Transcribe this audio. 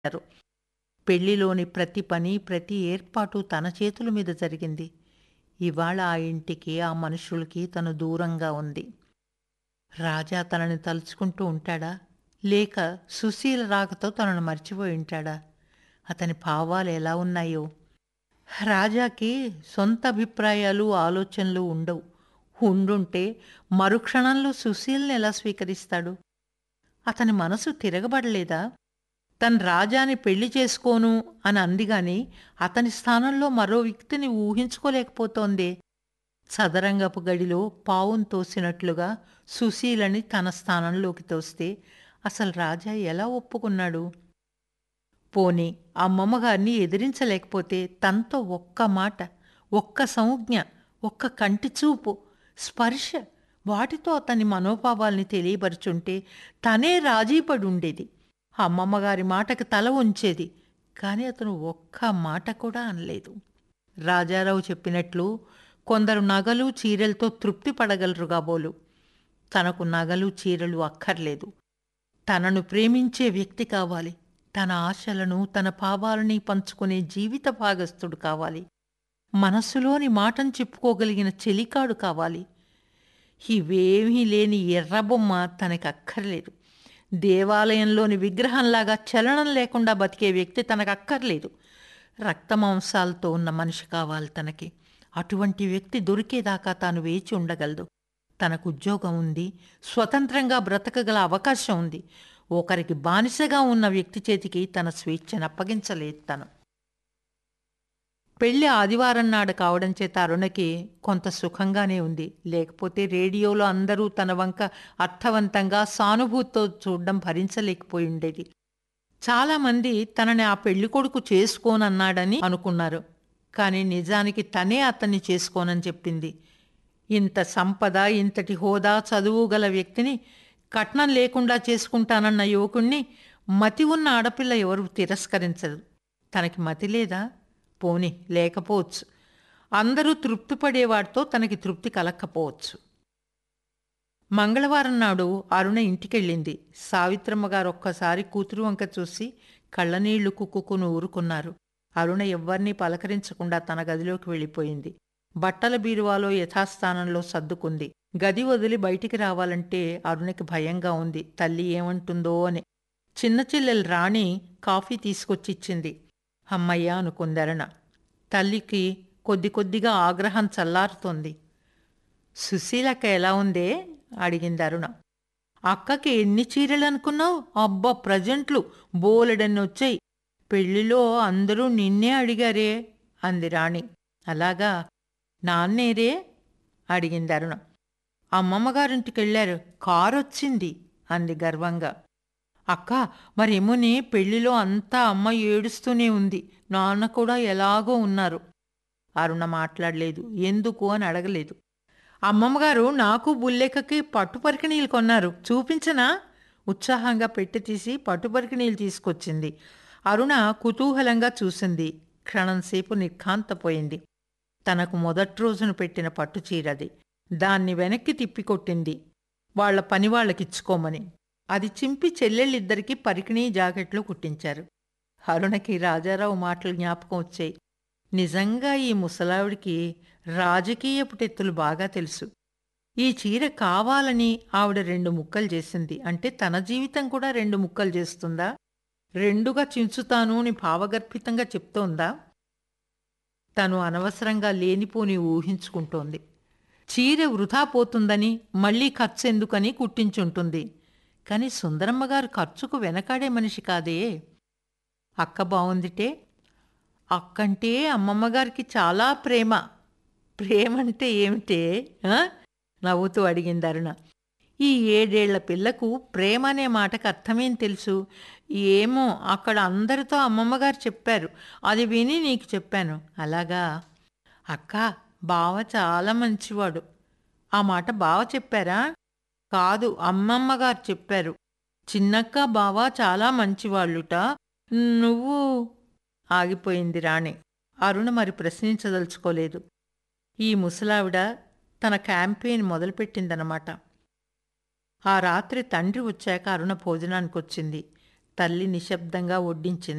చేశారు పెళ్లిలోని ప్రతి పని ప్రతి ఏర్పాటు తన చేతుల మీద జరిగింది ఇవాళ ఆ ఇంటికి ఆ మనుషులకి తను దూరంగా ఉంది రాజా తనని తలుచుకుంటూ ఉంటాడా లేక సుశీల రాకతో తనను మర్చిపోయి ఉంటాడా అతని భావాలు ఎలా ఉన్నాయో రాజాకి సొంత అభిప్రాయాలు ఆలోచనలు ఉండవు ఉండుంటే మరుక్షణంలో సుశీల్ని ఎలా స్వీకరిస్తాడు అతని మనసు తిరగబడలేదా తను రాజాని పెళ్లి చేసుకోను అని అంది గాని అతని స్థానంలో మరో వ్యక్తిని ఊహించుకోలేకపోతోందే చదరంగపు గడిలో పావును తోసినట్లుగా సుశీలని తన స్థానంలోకి తోస్తే అసలు రాజా ఎలా ఒప్పుకున్నాడు పోని అమ్మమ్మ గారిని ఎదిరించలేకపోతే తనతో ఒక్క మాట ఒక్క సంజ్ఞ ఒక్క కంటి చూపు స్పర్శ వాటితో అతని మనోభావాల్ని తెలియపరుచుంటే తనే రాజీపడి ఉండేది అమ్మమ్మ గారి మాటకి తల ఉంచేది కానీ అతను ఒక్క మాట కూడా అనలేదు రాజారావు చెప్పినట్లు కొందరు నగలు చీరలతో తృప్తి పడగలరు కాబోలు తనకు నగలు చీరలు అక్కర్లేదు తనను ప్రేమించే వ్యక్తి కావాలి తన ఆశలను తన భావాలని పంచుకునే జీవిత భాగస్థుడు కావాలి మనస్సులోని మాటను చెప్పుకోగలిగిన చెలికాడు కావాలి ఇవేమీ లేని ఎర్రబొమ్మ తనకి అక్కర్లేదు దేవాలయంలోని విగ్రహంలాగా చలనం లేకుండా బతికే వ్యక్తి తనకు అక్కర్లేదు రక్తమాంసాలతో ఉన్న మనిషి కావాలి తనకి అటువంటి వ్యక్తి దొరికేదాకా తాను వేచి ఉండగలదు తనకు ఉద్యోగం ఉంది స్వతంత్రంగా బ్రతకగల అవకాశం ఉంది ఒకరికి బానిసగా ఉన్న వ్యక్తి చేతికి తన స్వేచ్ఛను అప్పగించలేదు తను పెళ్లి ఆదివారం నాడు కావడం చేత అరుణకి కొంత సుఖంగానే ఉంది లేకపోతే రేడియోలో అందరూ తన వంక అర్థవంతంగా సానుభూతితో చూడడం భరించలేకపోయి ఉండేది చాలామంది తనని ఆ పెళ్లి కొడుకు చేసుకోనన్నాడని అనుకున్నారు కానీ నిజానికి తనే అతన్ని చేసుకోనని చెప్పింది ఇంత సంపద ఇంతటి హోదా చదువు గల వ్యక్తిని కట్నం లేకుండా చేసుకుంటానన్న యువకుణ్ణి మతి ఉన్న ఆడపిల్ల ఎవరు తిరస్కరించరు తనకి మతి లేదా పోని లేకపోవచ్చు అందరూ తృప్తి పడేవాడితో తనకి తృప్తి కలక్కపోవచ్చు మంగళవారం నాడు అరుణ ఇంటికెళ్ళింది సావిత్రమ్మ గారు ఒక్కసారి కూతురు వంక చూసి కళ్ళనీళ్లు కుక్కుకుని ఊరుకున్నారు అరుణ ఎవ్వరినీ పలకరించకుండా తన గదిలోకి వెళ్ళిపోయింది బట్టల బీరువాలో యథాస్థానంలో సర్దుకుంది గది వదిలి బయటికి రావాలంటే అరుణకి భయంగా ఉంది తల్లి ఏమంటుందో అని చిన్న చెల్లెలు రాణి కాఫీ తీసుకొచ్చిచ్చింది అమ్మయ్య అనుకుంది అరుణ తల్లికి కొద్ది కొద్దిగా ఆగ్రహం చల్లారుతోంది సుశీలక్క ఎలా ఉందే అడిగింది అరుణ అక్కకి ఎన్ని చీరలు అనుకున్నావు అబ్బా ప్రజెంట్లు బోలెడన్ని వచ్చాయి పెళ్లిలో అందరూ నిన్నే అడిగారే అంది రాణి అలాగా నాన్నేరే అడిగింది అరుణ అమ్మమ్మగారింటికి వెళ్ళారు కారు వచ్చింది అంది గర్వంగా అక్క మరేమోనే పెళ్లిలో అంతా అమ్మ ఏడుస్తూనే ఉంది నాన్న కూడా ఎలాగో ఉన్నారు అరుణ మాట్లాడలేదు ఎందుకు అని అడగలేదు అమ్మమ్మగారు నాకు బుల్లెక్కకి పట్టు పరికిణీలు కొన్నారు చూపించనా ఉత్సాహంగా పెట్టి తీసి పట్టు పరికిణీలు తీసుకొచ్చింది అరుణ కుతూహలంగా చూసింది క్షణంసేపు నిర్ఘాంతపోయింది తనకు మొదటి రోజున పెట్టిన పట్టు చీరది దాన్ని వెనక్కి తిప్పికొట్టింది వాళ్ల పని వాళ్ళకిచ్చుకోమని అది చింపి చెల్లెళ్ళిద్దరికీ పరికిణీ జాకెట్లు కుట్టించారు అరుణకి రాజారావు మాటలు జ్ఞాపకం వచ్చాయి నిజంగా ఈ ముసలావిడికి రాజకీయపు టెత్తులు బాగా తెలుసు ఈ చీర కావాలని ఆవిడ రెండు ముక్కలు చేసింది అంటే తన జీవితం కూడా రెండు ముక్కలు చేస్తుందా రెండుగా చించుతాను అని భావగర్భితంగా చెప్తోందా తను అనవసరంగా లేనిపోని ఊహించుకుంటోంది చీర వృధా పోతుందని మళ్ళీ ఖర్చు ఎందుకని కుట్టించుంటుంది కాని సుందరమ్మగారు ఖర్చుకు వెనకాడే మనిషి కాదే అక్క బావుందిటే అక్కంటే అమ్మమ్మగారికి చాలా ప్రేమ ప్రేమంటే ఏమిటే ఆ? నవ్వుతూ అడిగింది అరుణ ఈ ఏడేళ్ల పిల్లకు ప్రేమ అనే మాటకు అర్థమేం తెలుసు ఏమో అక్కడ అందరితో అమ్మమ్మగారు చెప్పారు అది విని నీకు చెప్పాను అలాగా అక్క బావ చాలా మంచివాడు ఆ మాట బావ చెప్పారా కాదు అమ్మమ్మగారు చెప్పారు చిన్నక్క బావ చాలా మంచివాళ్ళుట నువ్వు ఆగిపోయింది రాణి అరుణ మరి ప్రశ్నించదలుచుకోలేదు ఈ ముసలావిడ తన క్యాంపెయిన్ మొదలుపెట్టిందనమాట ఆ రాత్రి తండ్రి వచ్చాక అరుణ భోజనానికొచ్చింది తల్లి నిశ్శబ్దంగా వడ్డించింది